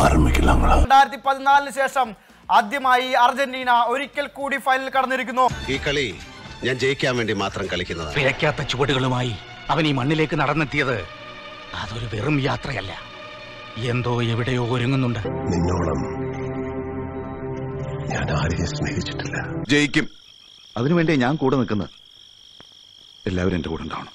ആരംഭിക്കില്ല രണ്ടായിരത്തി പതിനാലിന് ശേഷം ആദ്യമായി അർജന്റീന ഒരിക്കൽ കൂടി ഫൈനൽ കടന്നിരിക്കുന്നു ഈ കളി ഞാൻ ജയിക്കാൻ വേണ്ടി മാത്രം കളിക്കുന്നതാണ് പിഴയ്ക്കാത്ത ചുവടുകളുമായി അവൻ ഈ മണ്ണിലേക്ക് നടന്നെത്തിയത് അതൊരു വെറും യാത്രയല്ല എന്തോ എവിടെയോ ഒരുങ്ങുന്നുണ്ട് നിന്നോളം ഞാൻ ആരെയും സ്നേഹിച്ചിട്ടില്ല ജയിക്കും അതിനുവേണ്ടി ഞാൻ കൂടെ നിൽക്കുന്നത് എല്ലാവരും എന്റെ കൂടെ ഉണ്ടാവണം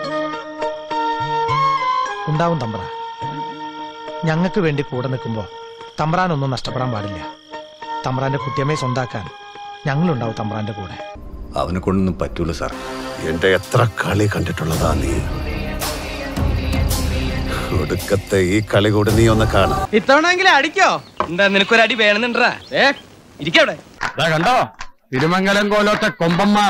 ഉണ്ടാവും തമ്പ്ര ഞങ്ങൾക്ക് വേണ്ടി കൂടെ നിൽക്കുമ്പോൾ തമ്പ്രാനൊന്നും നഷ്ടപ്പെടാൻ പാടില്ല തമ്പ്രാന്റെ കുട്ടിയമ്മയെ സ്വന്താക്കാൻ ഞങ്ങളുണ്ടാവും തമ്പ്രാന്റെ കൂടെ അവനെ കൊണ്ടൊന്നും പറ്റൂല സാർ എന്റെ എത്ര കളി കണ്ടിട്ടുള്ളതാ നീ ഒടുക്കത്തെ ഈ കളി കൂടെ നീ ഒന്ന് കാണാം ഇത്തവണെങ്കിലും അടിക്കോ എന്താ നിനക്കൊരു അടി വേണമെന്നുണ്ടാ ഏ ഇരിക്കവിടെ കണ്ടോ തിരുമംഗലം കോലോത്തെ കൊമ്പന്മാർ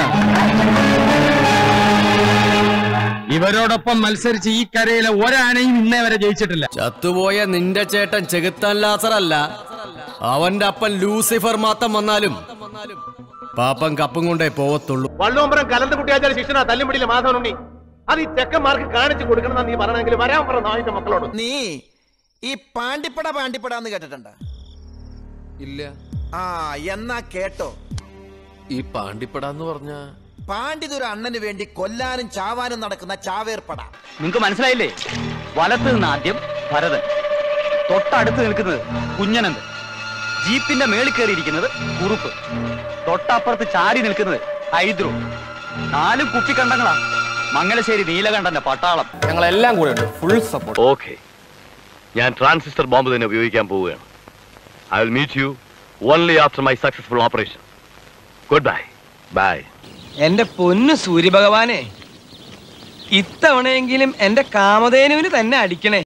ഇവരോടൊപ്പം മത്സരിച്ച് ഈ കരയിലെ ഒരാനയും ഇന്നേ വരെ ജയിച്ചിട്ടില്ല ചത്തുപോയ നിന്റെ ചേട്ടൻ ചെകുത്താൻ ലാസറല്ല അവന്റെ അപ്പൻ ലൂസിഫർ മാത്രം വന്നാലും പാപ്പൻ കപ്പും കൊണ്ടേ പോവത്തുള്ളൂ വള്ളുവമ്പരം കലന്ത് കുട്ടിയാച്ചാൽ ശിക്ഷണ തല്ലുപിടിയിലെ മാധവനുണ്ണി അത് ഈ ചെക്കന്മാർക്ക് കാണിച്ചു കൊടുക്കണം നീ പറയണമെങ്കിൽ വരാൻ പറ നായിന്റെ മക്കളോട് നീ ഈ പാണ്ടിപ്പട പാണ്ടിപ്പടാന്ന് കേട്ടിട്ടുണ്ട ഇല്ല ആ എന്നാ കേട്ടോ ഈ പാണ്ടിപ്പടാന്ന് പറഞ്ഞ പാണ്ഡിതൊരു അണ്ണന് വേണ്ടി കൊല്ലാനും ചാവാനും നടക്കുന്ന ചാവേർപ്പട നിങ്ങൾക്ക് മനസ്സിലായില്ലേ വലത്ത് നിന്ന് ആദ്യം ഭരതൻ തൊട്ടടുത്ത് നിൽക്കുന്നത് കുഞ്ഞനന്ത് ജീപ്പിന്റെ മേളിൽ കയറിയിരിക്കുന്നത് കുറുപ്പ് തൊട്ടപ്പുറത്ത് ചാരി നിൽക്കുന്നത് ഹൈദ്രു നാലും കുപ്പിക്കണ്ടങ്ങളാ മംഗലശ്ശേരി നീലകണ്ഠന്റെ പട്ടാളം ഞങ്ങളെല്ലാം കൂടെ ഉണ്ട് ഫുൾ സപ്പോർട്ട് ഓക്കെ ഞാൻ ട്രാൻസിസ്റ്റർ ബോംബ് തന്നെ ഉപയോഗിക്കാൻ പോവുകയാണ് I will meet you only after my successful operation good bye bye എന്റെ പൊന്നു സൂര്യഭഗവാനെ ഇത്തവണയെങ്കിലും എന്റെ കാമധേനുവിന് തന്നെ അടിക്കണേ